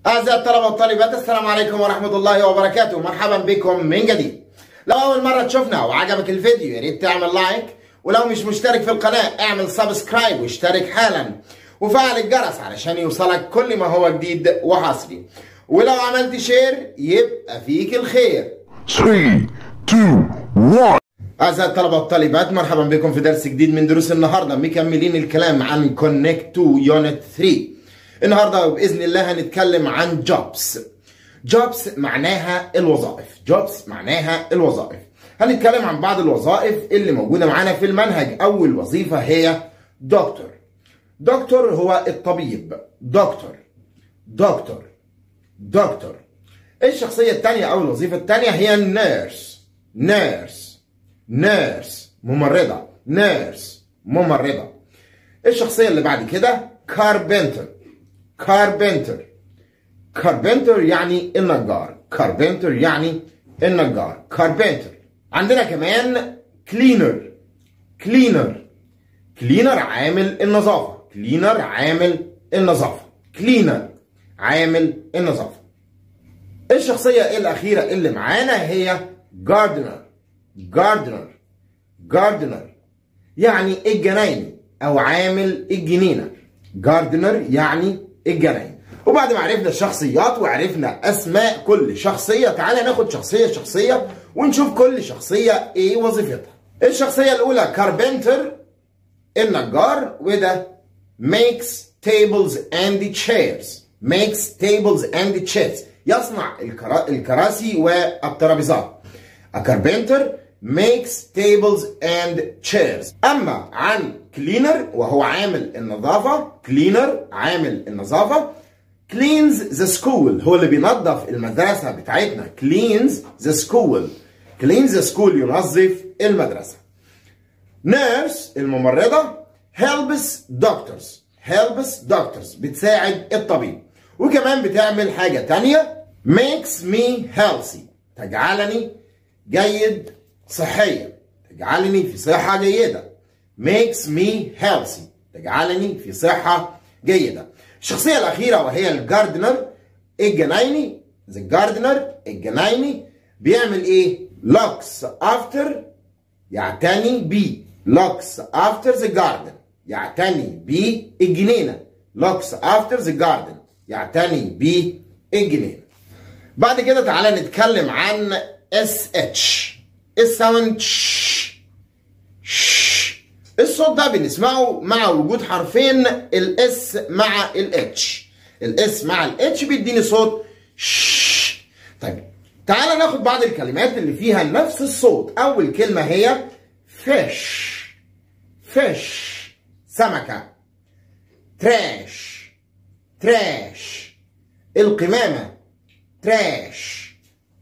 أعزائي الطلبة والطالبات السلام عليكم ورحمة الله وبركاته مرحبا بكم من جديد لو أول مرة تشوفنا وعجبك الفيديو يا ريت تعمل لايك ولو مش مشترك في القناة اعمل سبسكرايب واشترك حالا وفعل الجرس علشان يوصلك كل ما هو جديد وحصري ولو عملت شير يبقى فيك الخير 3, 2, 1. أعزائي الطلبة والطالبات مرحبا بكم في درس جديد من دروس النهاردة مكملين الكلام عن Connect to Unit 3 النهاردة بإذن الله هنتكلم عن Jobs Jobs معناها الوظائف Jobs معناها الوظائف هنتكلم عن بعض الوظائف اللي موجودة معانا في المنهج أول وظيفة هي دكتور دكتور هو الطبيب دكتور دكتور دكتور الشخصية الثانية أو الوظيفة الثانية هي نيرس نيرس نيرس ممرضة نيرس ممرضة الشخصية اللي بعد كده كاربنتر كاربنتر كاربنتر يعني النجار كاربنتر يعني النجار كاربنتر عندنا كمان كلينر كلينر كلينر عامل النظافة كلينر عامل النظافة كلينر عامل النظافة الشخصية الأخيرة اللي معانا هي جاردنر جاردنر جاردنر يعني الجنايني أو عامل الجنينة جاردنر يعني الجناين وبعد ما عرفنا الشخصيات وعرفنا أسماء كل شخصية تعالى ناخد شخصية شخصية ونشوف كل شخصية إيه وظيفتها الشخصية الأولى كاربنتر النجار وده makes tables and chairs makes tables and chairs يصنع الكرا... الكراسي والترابيزات A carpenter makes tables and chairs أما عن cleaner وهو عامل النظافة cleaner عامل النظافة cleans the school هو اللي بينظف المدرسة بتاعتنا cleans the school cleans the school ينظف المدرسة nurse الممرضة helps doctors helps doctors بتساعد الطبيب وكمان بتعمل حاجة تانية makes me healthy تجعلني جيد صحيا تجعلني في صحة جيدة makes me healthy تجعلني في صحة جيدة الشخصية الأخيرة وهي الجاردنر الجنايني the gardener الجنايني بيعمل إيه؟ looks after يعتني ب looks after the garden يعتني بالجنينة looks after the garden يعتني بالجنينة بعد كده تعالى نتكلم عن اس اتش الساوند ش ش الصوت ده بنسمعه مع وجود حرفين الاس مع الاتش الاس مع الاتش بيديني صوت ش طيب تعالى ناخد بعض الكلمات اللي فيها نفس الصوت اول كلمة هي فيش فيش سمكة تراش تراش القمامة تراش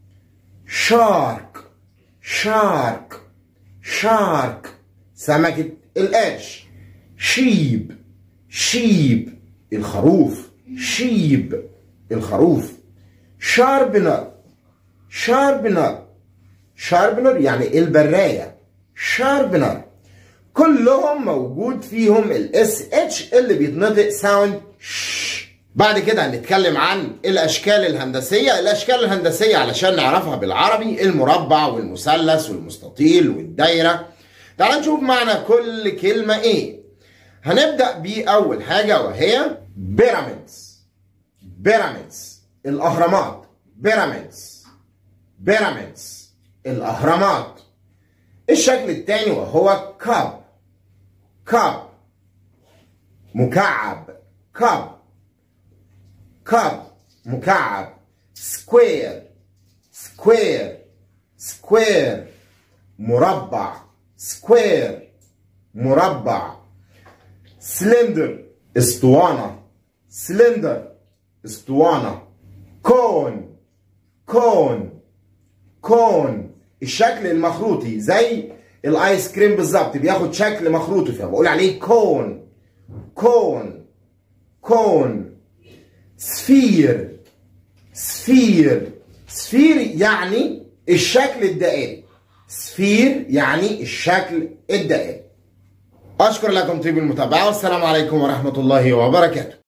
شارك شارك شارك سمكة القرش شيب شيب الخروف شيب الخروف شاربنر شاربنر شاربنر يعني البراية شاربنر كلهم موجود فيهم الاس اتش اللي بيتنطق ساوند ش بعد كده هنتكلم عن الاشكال الهندسيه الاشكال الهندسيه علشان نعرفها بالعربي المربع والمثلث والمستطيل والدايره تعال نشوف معنى كل كلمه ايه هنبدا باول حاجه وهي بيراميدز بيراميدز الاهرامات بيراميدز بيراميدز الاهرامات الشكل الثاني وهو كاب كاب مكعب كاب كاب مكعب سكوير سكوير سكوير مربع سكوير مربع سلندر اسطوانة سلندر اسطوانة كون كون كون الشكل المخروطي زي الايس كريم بالظبط بياخد شكل مخروطي فبقول عليه كون كون كون سفير سفير سفير يعني الشكل الدائري سفير يعني الشكل الدائري أشكر لكم طيب المتابعة والسلام عليكم ورحمة الله وبركاته